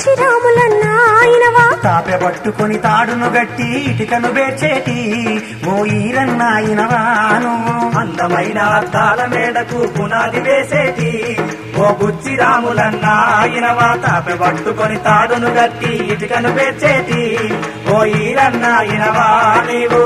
బుచ్చి రాములన్న ఆయనవా తాపె పట్టుకొని తాడును గట్టి ఇటుకను బేర్చేటి ఓ ఈరన్నాయినవా నువ్వు అందమైన అద్దాల మేడకు పునాది వేసేటి ఓ బుచ్చి రాములన్న ఆయనవా తాపె పట్టుకొని తాడును గట్టి ఇటుకను పేర్చేటి ఓ ఈరన్న ఇనవా నీవు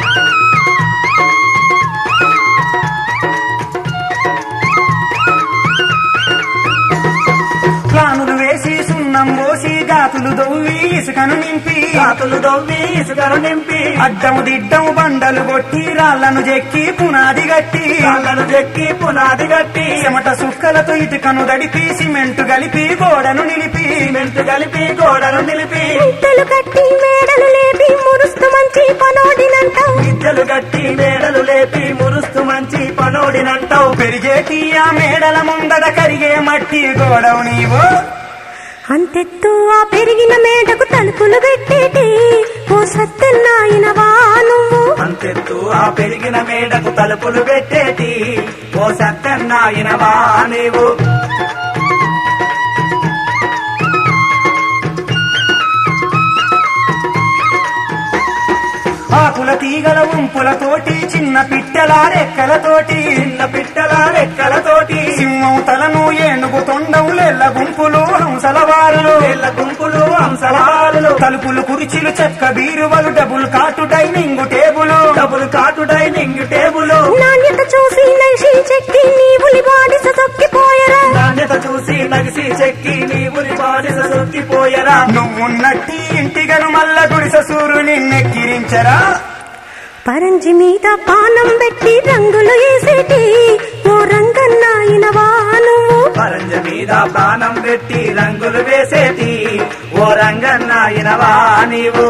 ప్లానులు వేసి సున్నం పోసి గాతులు దొవ్వి ఇసుకను నింపి రాతులు దొవ్వి ఇసుకను నింపి అడ్డము దిడ్డము బండలు కొట్టి రాళ్లను చెక్కి పునాది గట్టి కాళ్ళను చెక్కి పునాది కట్టి చెమట సుక్కలతో ఇటుకను దడిపి సిమెంట్ కలిపి గోడను నిలిపి సిమెంట్ కలిపి గోడను నిలిపి మిట్టలు కట్టి మేడలు లేపి మురుస్తు మంచి పనోడినంటావు విద్యలు కట్టి మేడలు లేపి మురుస్తు మంచి పనోడినంటావు పెరిగేటి ఆ మేడల ముందడ కరిగే మట్టి గోడవు నీవు అంతెత్తు ఆ పెరిగిన మేడకు తలుపులు పెట్టేటి ఓ సత్తెన్నాయనవా నువ్వు అంతెత్తు ఆ పెరిగిన మేడకు తలుపులు పెట్టేటి ఓ సత్తన్నాయినవా నీవు ఆకుల తీగల ఉంపులతోటి చిన్న పిట్టెల రెక్కలతోటి చిన్న పిట్టల రెక్కలతోటి సింహం తలను ఏనుగు తొండం లెల్ల గుంపులు హంసల వారులు వేళ్ళ గుంపులు హంసలాలు తలుపులు కుర్చీలు చెక్క బీరువలు double cot dining table double cot dining table నాణ్యత చూసి నైషి చెక్కి నీవులి బాడిస తొక్కిపోయరా నాణ్యత చూసి నగిసి చెక్కి నీవుని బానిస సొక్కిపోయరా నువ్వున్నట్టి ఇంటిగను మల్ల గుడిస సూర్యుని నెక్కిరించరా పరంజి మీద పానం పెట్టి రంగులు వేసేటి ఓ రంగన్నాయినవా నువ్వు పరంజ మీద ప్రాణం పెట్టి రంగులు వేసేటి ఓ రంగన్నాయినవా నీవు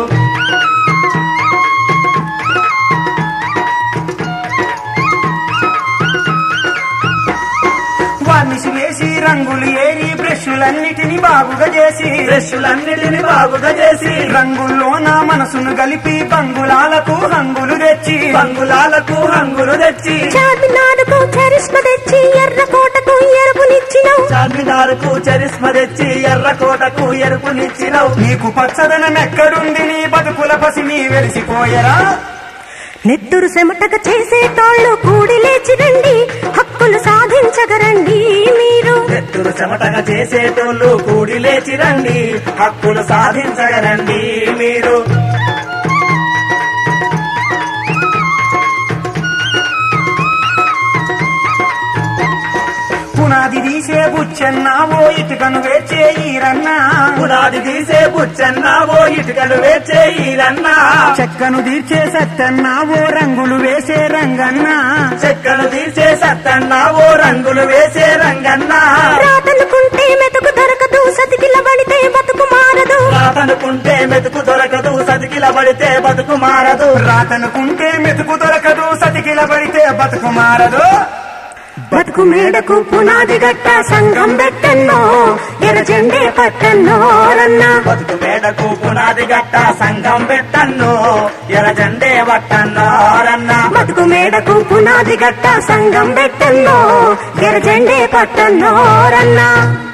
వార్నిష్ వేసి రంగులు ఏరి బ్రష్లన్నిటిని బాగుగా చేసి బ్రష్లన్నిటిని బాగుగా చేసి రంగుల్లో నా మనసును కలిపి బంగులాలకు రంగులు తెచ్చి బంగులాలకు రంగులు తెచ్చి చార్మినారుకు చరిష్మ తెచ్చి ఎర్ర కోటకు ఎరుపునిచ్చినవు చార్మినారుకు చరిస్మ తెచ్చి ఎర్రకోటకు ఎరుపునిచ్చినవు నీకు పచ్చదనం ఎక్కడుంది నీ బతుకుల పసి నీ వెలిసిపోయరా నెత్తురు చెమటక చేసేటోళ్ళు కూడి లేచి రండి హక్కులు సాధించగరండి మీరు నెత్తురు చెమటగా చేసేటోళ్ళు కూడి లేచి రండి హక్కులు సాధించగరండి మీరు పునాది తీసే బుచ్చెన్నావో ఇటుకను వేచే ఈరన్నా పునాది తీసే బుచ్చన్నావో ఇటుకలు వేచే ఈరన్నా చెక్కను తీర్చే సత్తన్నావో రంగులు వేసే రంగన్నా చెక్కలు తీసే సత్తన్నావో రంగులు వేసే రంగన్నా రాతనుకుంటే మెతుకు దొరకదు సతికిల పడితే బతుకు మారదు రాతనుకుంటే మెతుకు దొరకదు సతికిల పడితే బతుకు మారదు రాతనుకుంటే మెతుకు దొరకదు సతికిల పడితే బతుకు మారదు బతుకు మేడకు పునాది గట్ట సంఘం పెట్టన్నో ఎర్ర జెండే పట్టన్నో రన్నా బతుకు మేడకు పునాది గట్ట సంఘం పెట్టన్ను ఎర్ర జెండే పట్టన్నో రన్నా బతుకు మేడకు పునాది గట్ట సంఘం పెట్టన్నో ఎర్ర జెండే పట్టన్నో రన్నా